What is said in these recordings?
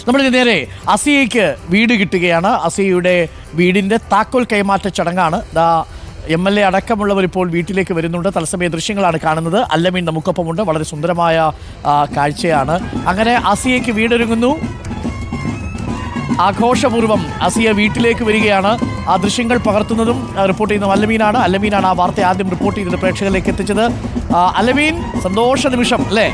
നമ്മൾ നേരെ അസിയയ്ക്ക് വീട് കിട്ടുകയാണ് അസിയയുടെ വീടിന്റെ താക്കോൽ കൈമാറ്റ ചടങ്ങാണ് ദാ എം എൽ എ അടക്കമുള്ളവർ ഇപ്പോൾ വീട്ടിലേക്ക് വരുന്നുണ്ട് തത്സമയ ദൃശ്യങ്ങളാണ് കാണുന്നത് അല്ലമീൻ നമുക്കൊപ്പമുണ്ട് വളരെ സുന്ദരമായ ആ, കാഴ്ചയാണ് അങ്ങനെ അസിയയ്ക്ക് വീടൊരുങ്ങുന്നു ആഘോഷപൂർവ്വം അസിയ വീട്ടിലേക്ക് വരികയാണ് ആ ദൃശ്യങ്ങൾ പകർത്തുന്നതും ആ, റിപ്പോർട്ട് ചെയ്യുന്നതും അല്ലമീനാണ് അല്ലമീനാണ് ആ വാർത്ത ആദ്യം റിപ്പോർട്ട് ചെയ്തത് പ്രേക്ഷകരിലേക്ക് എത്തിച്ചത് ആ, അല്ലമീൻ സന്തോഷ നിമിഷം അല്ലേ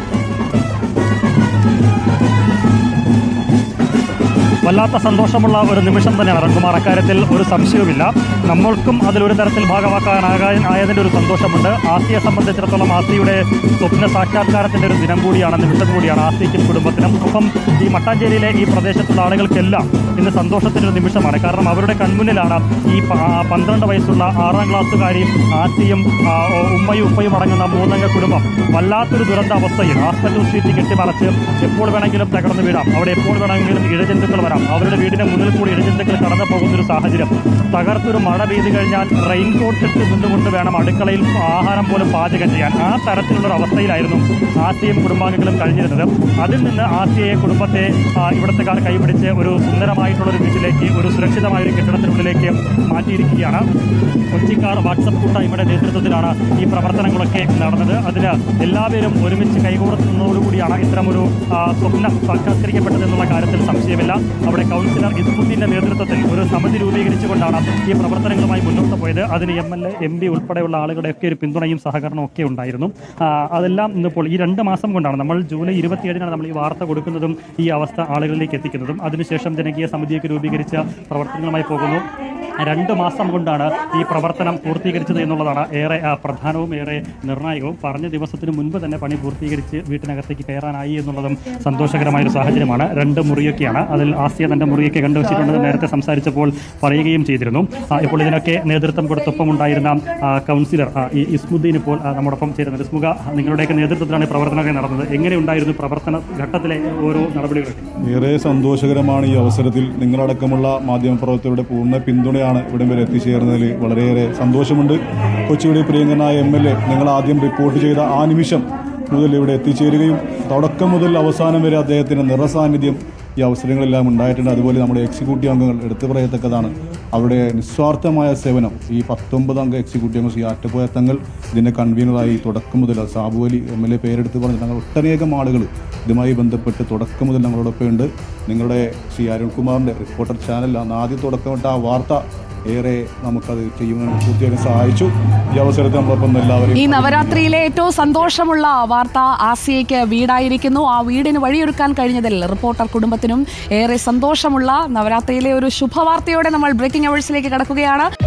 വല്ലാത്ത സന്തോഷമുള്ള ഒരു നിമിഷം തന്നെയാണ് റൺകുമാർ അക്കാര്യത്തിൽ ഒരു സംശയവുമില്ല നമ്മൾക്കും അതിലൊരു തരത്തിൽ ഭാഗമാക്കാനാകാൻ ആയതിൻ്റെ ഒരു സന്തോഷമുണ്ട് ആസിയെ സംബന്ധിച്ചിടത്തോളം ആസിയുടെ സ്വപ്ന സാക്ഷാത്കാരത്തിൻ്റെ ഒരു ദിനം കൂടിയാണ് നിമിഷം കൂടിയാണ് ആസിയയ്ക്കും കുടുംബത്തിനും ഒപ്പം ഈ മട്ടാഞ്ചേരിയിലെ ഈ പ്രദേശത്തുള്ള ആളുകൾക്കെല്ലാം ഇന്ന് സന്തോഷത്തിൻ്റെ ഒരു നിമിഷമാണ് കാരണം അവരുടെ കൺമുന്നിലാണ് ഈ പ- ആ പന്ത്രണ്ട് വയസ്സുള്ള ആറാം ക്ലാസ്സുകാരിയും ആസിയും ആ, ഓ- ഉമ്മയും ഉപ്പയും അടങ്ങുന്ന മൂന്നംഗ കുടുംബം വല്ലാത്തൊരു ദുരന്ത അവസ്ഥയിൽ ഹോസ്പിറ്റൽ ഷീറ്റ് കെട്ടിമറച്ച് എപ്പോൾ വേണമെങ്കിലും തകർന്നു വീഴാം അവിടെ എപ്പോൾ വേണമെങ്കിലും ഇഴജന്തുക്കൾ വരാം അവരുടെ വീടിന്റെ മുന്നിൽ കൂടി ഇഴജന്തുക്കൾ കടന്നു പോകുന്ന ഒരു സാഹചര്യം തകർത്തൊരു മഴ പെയ്തു കഴിഞ്ഞാൽ റെയിൻകോട്ട് ഇട്ട് നിന്നുകൊണ്ട് വേണം അടുക്കളയിൽ ആഹാരം പോലും പാചകം ചെയ്യാൻ ആ തരത്തിലുള്ള ഒരു അവസ്ഥയിലായിരുന്നു ആസിയും കുടുംബാംഗങ്ങളും കഴിഞ്ഞിരുന്നത് അതിൽ നിന്ന് ആസിയയെ കുടുംബത്തെ ആ, ഇവിടുത്തെക്കാർ കൈപിടിച്ച് ഒരു സുന്ദരമായിട്ടുള്ള ഒരു വീട്ടിലേക്ക് ഒരു സുരക്ഷിതമായ ഒരു കെട്ടിടത്തിനുള്ളിലേക്ക് മാറ്റിയിരിക്കുകയാണ് കൊച്ചിക്കാർ വാട്സപ്പ് കൂട്ടായ്മയുടെ നേതൃത്വത്തിലാണ് ഈ പ്രവർത്തനങ്ങളൊക്കെ നടന്നത് അതിന് എല്ലാവരും ഒരുമിച്ച് കൈകോർത്തുന്നതോടുകൂടിയാണ് ഇത്തരമൊരു ആ, സ്വപ്നം സാക്ഷാത്കരിക്കപ്പെട്ടത് എന്നുള്ള കാര്യത്തിൽ സംശയമില്ല അവിടെ കൗൺസിലർ ഇസ്മുദ്ദീന്റെ നേതൃത്വത്തിൽ ഒരു സമിതി രൂപീകരിച്ചുകൊണ്ടാണ് ഈ പ്രവർത്തനങ്ങളുമായി മുന്നോട്ട് പോയത് അതിന് M L A M P ഉൾപ്പെടെയുള്ള ആളുകളുടെയൊക്കെ ഒരു പിന്തുണയും സഹകരണവും ഒക്കെ ഉണ്ടായിരുന്നു ആ, അതെല്ലാം ഇന്നിപ്പോൾ ഈ രണ്ട് മാസം കൊണ്ടാണ് നമ്മൾ ജൂലൈ ഇരുപത്തിയേഴിനാണ് നമ്മൾ ഈ വാർത്ത കൊടുക്കുന്നതും ഈ അവസ്ഥ ആളുകളിലേക്ക് എത്തിക്കുന്നതും അതിനുശേഷം ജനകീയ സമിതിയൊക്കെ രൂപീകരിച്ച പ്രവർത്തനങ്ങളുമായി പോകുന്നു രണ്ട് മാസം കൊണ്ടാണ് ഈ പ്രവർത്തനം പൂർത്തീകരിച്ചത് എന്നുള്ളതാണ് ഏറെ ആ, പ്രധാനവും ഏറെ നിർണായകവും പറഞ്ഞ ദിവസത്തിന് മുൻപ് തന്നെ പണി പൂർത്തീകരിച്ച് വീട്ടിനകത്തേക്ക് കയറാനായി എന്നുള്ളതും സന്തോഷകരമായ ഒരു സാഹചര്യമാണ് രണ്ട് മുറിയൊക്കെയാണ് അതിൽ ആസിയ തൻ്റെ മുറിയൊക്കെ കണ്ടുവച്ചിട്ടുണ്ടെന്ന് നേരത്തെ സംസാരിച്ചപ്പോൾ പറയുകയും ചെയ്തിരുന്നു ആ, ഇപ്പോൾ ഇതിനൊക്കെ നേതൃത്വം കൊടുത്തൊപ്പം ഉണ്ടായിരുന്ന ആ, കൗൺസിലർ ആ, ഈ ഇസ്മുദ്ദീൻ ഇപ്പോൾ ആ, നമ്മോടൊപ്പം ചേരുന്നത് ഇസ്മുഖ നിങ്ങളുടെയൊക്കെ നേതൃത്വത്തിലാണ് ഈ പ്രവർത്തനമൊക്കെ നടന്നത് എങ്ങനെയുണ്ടായിരുന്നു പ്രവർത്തന ഘട്ടത്തിലെ ഓരോ നടപടികളൊക്കെ ഏറെ സന്തോഷകരമാണ് ഈ അവസരത്തിൽ നിങ്ങളടക്കമുള്ള മാധ്യമപ്രവർത്തകരുടെ പൂർണ്ണ പിന്തുണയാണ് ഇവിടം വരെ എത്തിച്ചേർന്നതിൽ വളരെയേറെ സന്തോഷമുണ്ട് കൊച്ചിയുടെ പ്രിയങ്കരനായ എം എൽ എ നിങ്ങൾ ആദ്യം റിപ്പോർട്ട് ചെയ്ത ആ നിമിഷം മുതൽ ഇവിടെ എത്തിച്ചേരുകയും തുടക്കം മുതൽ അവസാനം വരെ അദ്ദേഹത്തിൻ്റെ നിറസാന്നിധ്യം ഈ അവസരങ്ങളെല്ലാം ഉണ്ടായിട്ടുണ്ട് അതുപോലെ നമ്മുടെ എക്സിക്യൂട്ടീവ് അംഗങ്ങൾ എടുത്തു പറയത്തക്കതാണ് അവരുടെ നിസ്വാർത്ഥമായ സേവനം ഈ പത്തൊമ്പത് അംഗ എക്സിക്യൂട്ടീവ് അംഗം ശ്രീ ആറ്റപ്പോയ തങ്ങൾ ഇതിൻ്റെ കൺവീനറായി തുടക്കം മുതൽ Sabu Ali M L A പേരെടുത്ത് പറഞ്ഞ് ഞങ്ങൾ ഒട്ടനേകം ആളുകൾ ഇതുമായി ബന്ധപ്പെട്ട് തുടക്കം മുതൽ ഞങ്ങളോടൊപ്പം ഉണ്ട് നിങ്ങളുടെ ശ്രീ അരുൺകുമാറിൻ്റെ റിപ്പോർട്ടർ ചാനൽ അന്ന് ആദ്യം തുടക്കമിട്ട ആ വാർത്ത ഏറെ നമുക്കത് ചെയ്യുവാൻ പൂർത്തിയാക്കാൻ സഹായിച്ചു ഈ അവസരത്തിൽ നമ്മളൊപ്പം എല്ലാവരെയും ഈ നവരാത്രിയിലെ ഏറ്റവും സന്തോഷമുള്ള വാർത്ത ആസിയയ്ക്ക് വീടായിരിക്കുന്നു ആ വീടിന് വഴിയൊരുക്കാൻ കഴിഞ്ഞതിൽ റിപ്പോർട്ടർ കുടുംബത്തിനും ഏറെ സന്തോഷമുള്ള നവരാത്രിയിലെ ഒരു ശുഭവാർത്തയോടെ നമ്മൾ ബ്രേക്കിംഗ് അവേഴ്സിലേക്ക് കടക്കുകയാണ്